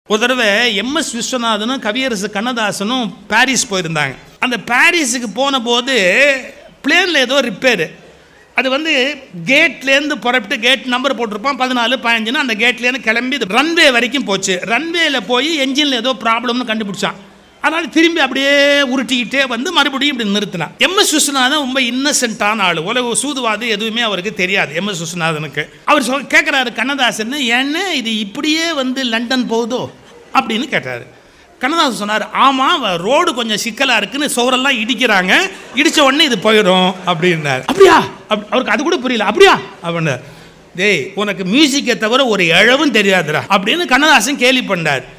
ஒரு தடவை எம்எஸ் விஸ்வநாதனும் கவியரசு கண்ணதாசனும் பாரிஸ் போயிருந்தாங்க அந்த பாரிஸுக்கு போன போது பிளேனில் ஏதோ ரிப்பேரு அது வந்து கேட்லேருந்து புறப்பட்டு கேட் நம்பர் போட்டிருப்பான் பதினாலு பதினஞ்சுன்னு அந்த கேட்லேருந்து கிளம்பி ரன்வே வரைக்கும் போச்சு ரன்வேல போய் என்ஜினில் ஏதோ ப்ராப்ளம்னு கண்டுபிடிச்சான் அதனால திரும்பி அப்படியே உருட்டிக்கிட்டே வந்து மறுபடியும் இப்படி நிறுத்தினான் எம்எஸ் விஸ்வநாதன் ரொம்ப இன்னசென்ட்டான ஆள் உலக சூதுவாது எதுவுமே அவருக்கு தெரியாது எம்எஸ் விஸ்வநாதனுக்கு அவர் சொல் கேட்குறாரு கண்ணதாசன் என்ன இது இப்படியே வந்து லண்டன் போகுதோ அப்படின்னு கேட்டார் கண்ணதாசன் சொன்னார் ஆமாம் ரோடு கொஞ்சம் சிக்கலாக இருக்குன்னு சுவரெல்லாம் இடிக்கிறாங்க இடித்த உடனே இது போயிடும் அப்படின்னாரு அப்படியா அப் அவருக்கு அது கூட புரியல அப்படியா அப்படின்னார் டேய் உனக்கு மியூசிக்கை தவிர ஒரு இழவும் தெரியாதுடா அப்படின்னு கண்ணதாசன் கேலி பண்ணார்